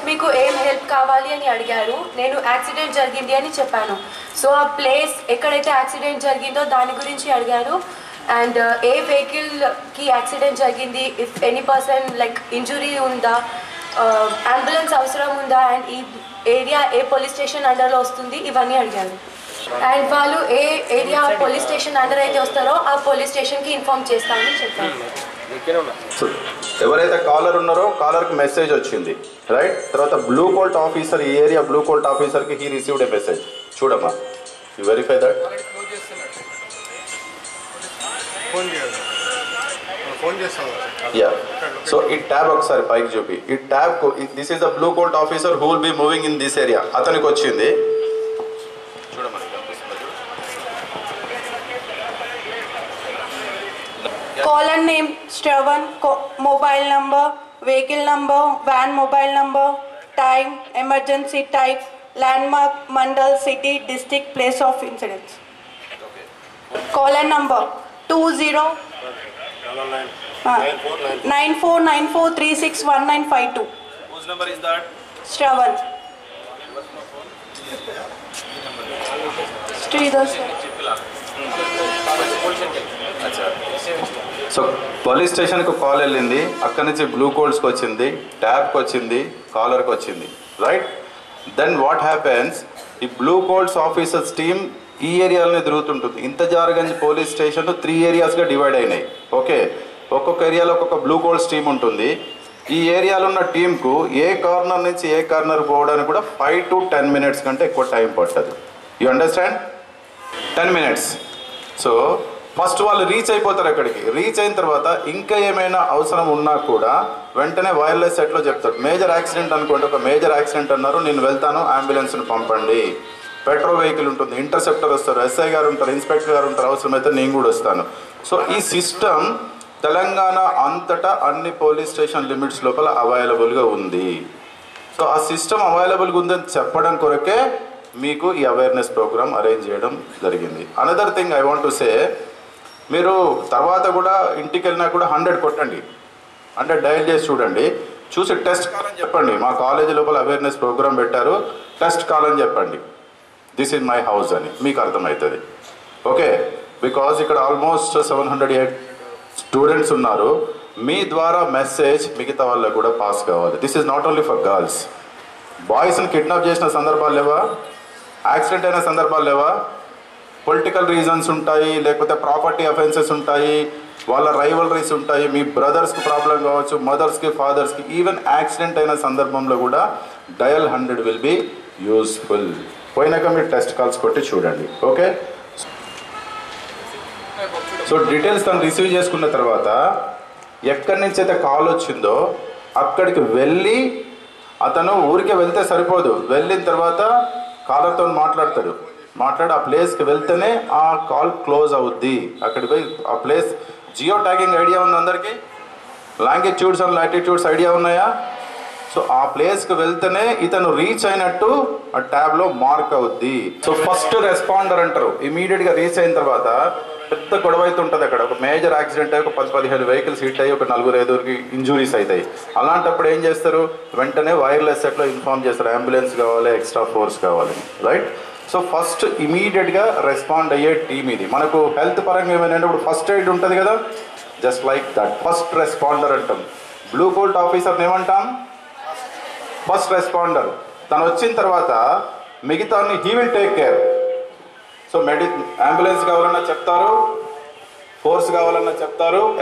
మీకు ఏం హెల్ప్ కావాలి అని అడిగారు నేను యాక్సిడెంట్ జరిగింది అని చెప్పాను సో ఆ ప్లేస్ ఎక్కడైతే యాక్సిడెంట్ జరిగిందో దాని గురించి అడిగారు అండ్ ఏ వెహికల్కి యాక్సిడెంట్ జరిగింది if any person like injury ఉందా అంబులెన్స్ అవసరం ఉందా అండ్ ఈ ఏరియా ఏ పోలీస్ స్టేషన్ అండర్లో వస్తుంది ఇవన్నీ అడిగారు అండ్ వాళ్ళు ఏ ఏరియా పోలీస్ స్టేషన్ అండర్ అయితే వస్తారో ఆ పోలీస్ స్టేషన్కి ఇన్ఫామ్ చేస్తామని చెప్పారు సో ఎవరైతే కాలర్ ఉన్నారో కాలర్కి మెసేజ్ వచ్చింది రైట్ తర్వాత బ్లూ కోల్ట్ ఆఫీసర్ ఈ ఏరియా బ్లూ కోల్ట్ ఆఫీసర్కి హీ రిసీవ్డ్ ఏ మెసేజ్ చూడమ్మా యూ వెరిఫై దట్ ఫోన్ చేయాలి ఫోన్ చేస్తాను యా సో ఈ ట్యాబ్ ఒకసారి పైకి చూపి ఈ tab this is the blue colt officer who will be moving in this area అతనికి వచ్చింది చూడమని కనిపిస్తుందా చూడు. Caller name Stravan, co- mobile number, vehicle number, van mobile number, time, emergency type, landmark, mandal, city, district, place of incidents. Caller number two zero double nine uh, nine four nine nine four nine four three six one nine five two. Whose number is that? Stravan. Sridhar sir. So police స్టేషన్కి call వెళ్ళింది అక్కడి నుంచి blue కోల్డ్స్కి వచ్చింది ట్యాబ్కి వచ్చింది కాలర్కి వచ్చింది right then what happens ఈ blue colts officers team ఈ ఏరియాలోనే తిరుగుతుంటుంది ఇంతజార్గంజ్ పోలీస్ స్టేషన్ త్రీ ఏరియాస్గా డివైడ్ అయినాయి ఓకే ఒక్కొక్క ఏరియాలో ఒక్కొక్క బ్లూ కోల్డ్స్ టీం ఉంటుంది ఈ ఏరియాలో ఉన్న టీంకు ఏ కార్నర్ నుంచి ఏ కార్నర్ పోవడానికి కూడా ఫైవ్ టు టెన్ మినిట్స్ కంటే ఎక్కువ టైం పట్టదు you understand ten minutes so first వాళ్ళు రీచ్ అయిపోతారు అక్కడికి రీచ్ అయిన తర్వాత ఇంకా ఏమైనా అవసరం ఉన్నా కూడా వెంటనే వైర్లెస్ సెట్లో చెప్తాడు మేజర్ యాక్సిడెంట్ అనుకోండి ఒక మేజర్ యాక్సిడెంట్ అన్నారు నేను వెళ్తాను అంబులెన్స్ని పంపండి పెట్రోల్ వెహికల్ ఉంటుంది ఇంటర్సెప్టర్ వస్తారు ఎస్ఐ గారు ఉంటారు ఇన్స్పెక్టర్ గారు ఉంటారు అవసరమైతే నేను కూడా వస్తాను సో ఈ సిస్టమ్ తెలంగాణ అంతటా అన్ని పోలీస్ స్టేషన్ లిమిట్స్ లోపల అవైలబుల్గా ఉంది సో ఆ సిస్టమ్ అవైలబుల్గా ఉందని చెప్పడం కొరకే మీకు ఈ అవేర్నెస్ ప్రోగ్రామ్ అరేంజ్ చేయడం జరిగింది another thing I want to say మీరు తర్వాత కూడా ఇంటికి వెళ్ళినా కూడా హండ్రెడ్ కొట్టండి హండ్రెడ్ డయల్ చేసి చూడండి చూసి టెస్ట్ కాలని చెప్పండి మా కాలేజీ లోపల అవేర్నెస్ ప్రోగ్రామ్ పెట్టారు టెస్ట్ కాలని చెప్పండి దిస్ ఇస్ మై హౌస్ అని మీకు అర్థమవుతుంది ఓకే బికాజ్ ఇక్కడ almost seven hundred eight students ఉన్నారు మీ ద్వారా మెసేజ్ మిగతా వాళ్ళకు కూడా పాస్ కావాలి this is not only for girls బాయ్స్ని కిడ్నాప్ చేసిన సందర్భాలు లేవా యాక్సిడెంట్ అయిన సందర్భాలు లేవా పొలిటికల్ రీజన్స్ ఉంటాయి లేకపోతే ప్రాపర్టీ అఫెన్సెస్ ఉంటాయి వాళ్ళ రైవలరీస్ ఉంటాయి మీ బ్రదర్స్కి ప్రాబ్లం కావచ్చు మదర్స్కి ఫాదర్స్కి ఈవెన్ యాక్సిడెంట్ అయిన సందర్భంలో కూడా dial hundred will be useful పోయినాక మీరు టెస్ట్ కాల్స్ కొట్టి చూడండి ఓకే సో డీటెయిల్స్ తను రిసీవ్ చేసుకున్న తర్వాత ఎక్కడి నుంచి అయితే కాల్ వచ్చిందో అక్కడికి వెళ్ళి అతను ఊరికే వెళ్తే సరిపోదు వెళ్ళిన తర్వాత కాలర్తో మాట్లాడతాడు మాట్లాడి ఆ ప్లేస్కి వెళ్తేనే ఆ కాల్ క్లోజ్ అవుద్ది అక్కడికి పోయి ఆ ప్లేస్ జియో ట్యాగింగ్ ఐడియా ఉంది అందరికీ లాంగిట్యూడ్స్ అండ్ లాటిట్యూడ్స్ ఐడియా ఉన్నాయా సో ఆ ప్లేస్కి వెళ్తేనే ఇతను రీచ్ అయినట్టు ఆ ట్యాబ్లో మార్క్ అవుద్ది సో ఫస్ట్ రెస్పాండర్ అంటారు ఇమీడియట్గా రీచ్ అయిన తర్వాత పెద్ద గొడవ అయితే ఉంటుంది అక్కడ ఒక మేజర్ యాక్సిడెంట్ అయ్యి ఒక పది పదిహేను వెహికల్స్ హిట్ అయ్యి ఒక నలుగురు ఐదుగురికి ఇంజురీస్ అవుతాయి అలాంటప్పుడు ఏం చేస్తారు వెంటనే వైర్లెస్ సెట్లో ఇన్ఫార్మ్ చేస్తారు అంబులెన్స్ కావాలి ఎక్స్ట్రా ఫోర్స్ కావాలి రైట్ సో ఫస్ట్ ఇమీడియట్గా రెస్పాండ్ అయ్యే టీం ఇది మనకు హెల్త్ పరంగా ఏమైనా అంటే ఇప్పుడు ఫస్ట్ ఎయిడ్ ఉంటుంది కదా just like that first responder అంటాం బ్లూ కోల్ట్ ఆఫీసర్ని ఏమంటాం ఫస్ట్ రెస్పాండర్ తను వచ్చిన తర్వాత మిగతా he will take care so medi ambulance కావాలన్నా చెప్తారు ఫోర్స్ కావాలన్నా చెప్తారు